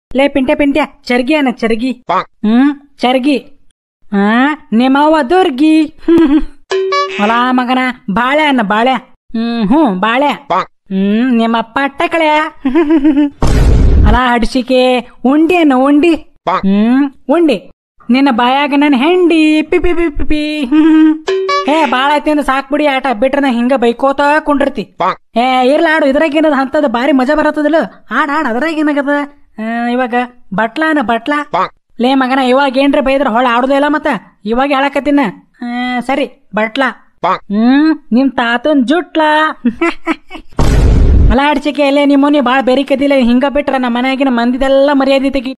ಲೇ ಪಿಂಟೆ ಪಿಂಟ್ಯ ಚರ್ಗಿ ಅನ್ನ ಚರ್ಗಿ ಹ್ಮ್ ಚರ್ಗಿ ಹಾ ನಿಮ್ಮವ್ವ ದುರ್ಗಿ ಹೊಲ ಮಗನ ಬಾಳೆ ಅನ್ನ ಬಾಳೆ ಹ್ಮ್ ಹ್ಞೂ ಬಾಳೆ ಹ್ಮ್ ನಿಮ್ಮಪ್ಪ ಅಟ್ಟಕಳೆ ಹೊಲ ಹಡ್ಸಿಕೆ ಉಂಡಿ ಅನ್ನ ಉಂಡಿ ಹ್ಮ್ ಉಂಡಿ ನಿನ್ನ ಬಾಯಾಗ ನನ್ನ ಹೆಂಡಿ ಪಿ ಪಿ ಪಿ ಪಿ ಪಿ ಹ್ಮ್. ಹೇ ಬಾಳ ಆಯ್ತಿಂದ ಸಾಕ್ಬಿಡಿ ಆಟ ಬಿಟ್ರೆ ನಾ ಹಿಂಗ ಬೈಕೋತ ಕುಂಡಿರ್ತಿ ಏ ಇರ್ಲ ಆಡು ಇದ್ರಾಗ ಏನದ ಅಂತದ ಬಾರಿ ಮಜಾ ಬರತ್ತದಿಲ್ಲ ಆಡ್ ಆಡ್ ಅದ್ರಾಗ ಏನಾಗದ ಆ, ಇವಾಗ ಬಟ್ಲಾನ ಬಟ್ಲಾ ಲೇ ಮಗನ ಇವಾಗ ಏನ್ರ ಬೈದ್ರ ಹೊಳ ಆಡುದೇ ಇಲ್ಲ ಮತ್ತ ಇವಾಗ ಹೇಳಕತ್ತಿನ ಆ, ಸರಿ ಬಟ್ಲಾ ಹ್ಮ್ ನಿಮ್ ತಾತನ್ ಜುಟ್ಲಾ ಹೊಲ ಅಡ್ಸಿಕೆ ಅಲ್ಲೇ ನಿಮ್ಮನಿ ಬಾಳ ಬೆರಿಕದಿಲ್ಲ ಹಿಂಗ ಬಿಟ್ರ ನಮ್ಮ ಮನ್ಯಾಗಿನ ಮಂದಿದೆಲ್ಲ ಮರ್ಯಾದೆ ತೆಗಿ